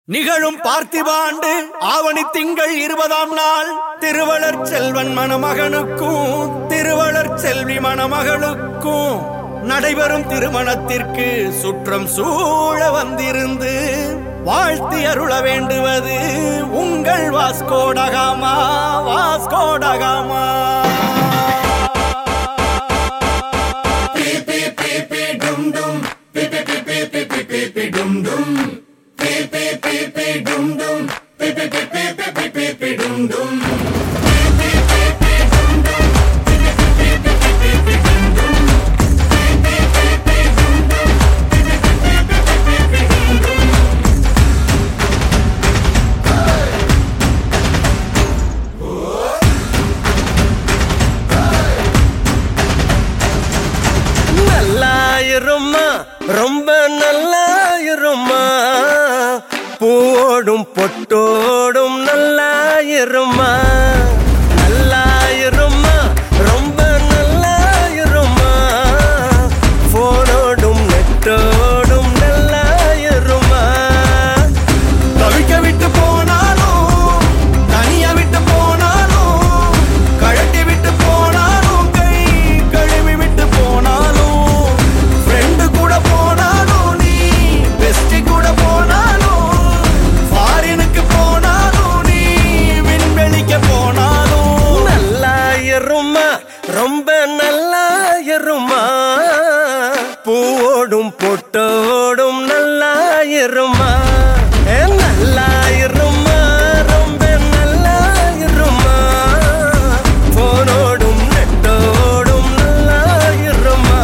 நிகழும் பார்த்திபாண்டு ஆவணி திங்கள் இருபதாம் நாள் திருவளர் செல்வன் மணமகனுக்கும் திருவளர் செல்வி மணமகளுக்கும் நடைபெறும் திருமணத்திற்கு சுற்றம் சூழ வந்திருந்து வாழ்த்தி அருள வேண்டுவது உங்கள் வாஸ்கோடகாமா வாஸ்கோடகாமா நல்லாயிரும்மா ரொம்ப நல்லாயிரும்மா பூவோடும் பொட்டோடும் நல்லாயிரும்மா நல்லாயிரும்மா ரொம்ப நல்லாயிரும்மா போனோடும் நெட்டோடும் நல்லாயிரும்மா தவிக்க விட்டு போனாலும் தனிய விட்டு போனாலும் கழட்டி விட்டு போனாலும் கை கழுவி விட்டு போனாலும் ஃப்ரெண்டு கூட போனாலும் நீ பெஸ்டி கூட போனாலும் ஃபாரினுக்கு போனாலும் நீ விண்வெளிக்கு போனாலும் நல்லாயிரும்மா ரொம்ப நல்லாயிரும்மா பூவோடும் பொட்டோடும் நல்லாயிரும்மா ஏ, நல்லாயிரும்மா ரொம்ப நல்லாயிரும்மா போனோடும் நெட்டோடும் நல்லாயிரும்மா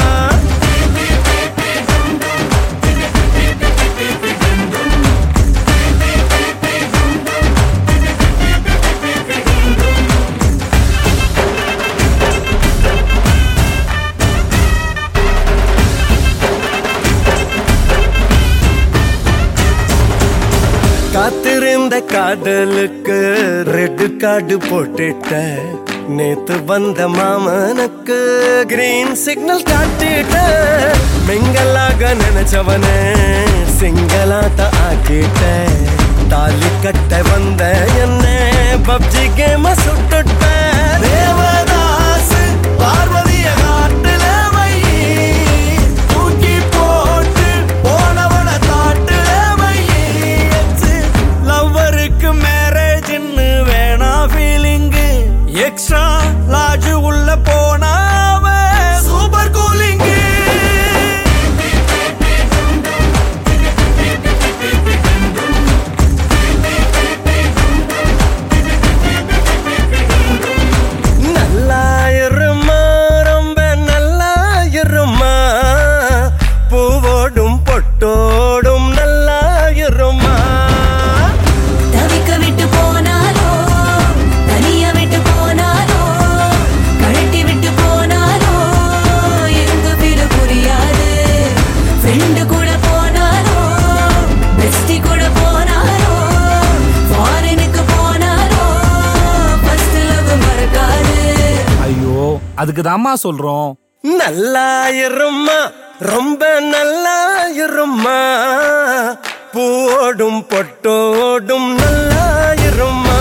காத்திருந்த காதலுக்கு ரெட் கார்டு போட்டுட்ட நேத்து வந்த மாமனுக்கு கிரீன் சிக்னல் காட்டிட்ட மிங்கலாக நினைச்சவன சிங்கலாட்ட ஆக்கிட்ட தாலி கட்ட வந்த என்ன பப்ஜி கேம சுட்டுட்ட தேவதாசு பார்வதிய காட்டுல வை தூக்கி போட்டு போனவன தாட்டுல வை லவ்வருக்கு மேரேஜ்னு வேணா ஃபீலிங்கு எக்ஸ்ட்ரா லாஜ் உள்ள போனாவ சூப்பர் கூலிங்கு நல்லாயிரும்மா ரொம்ப நல்லாயிரும்மா பூவோடும் பொட்டோடும் நல்லாயிரும்மா தவிக்க விட்டு போனாலோ தனிய விட்டு போனாலோ கழட்டி விட்டு போனாலோ எங்க பேரு புரியாது ஃப்ரெண்டு கூட போனாலோ பெஸ்டி கூட போனாலோ ஃபாரினுக்கு போனாலோ ஃபர்ஸ்ட் லவ் மறக்காது ஐயோ அதுக்கு சொல்றோம் நல்லாயிரும்மா ரொம்ப நல்லாயிரும்மா பூவோடும் பொட்டோடும் நல்லாயிரும்மா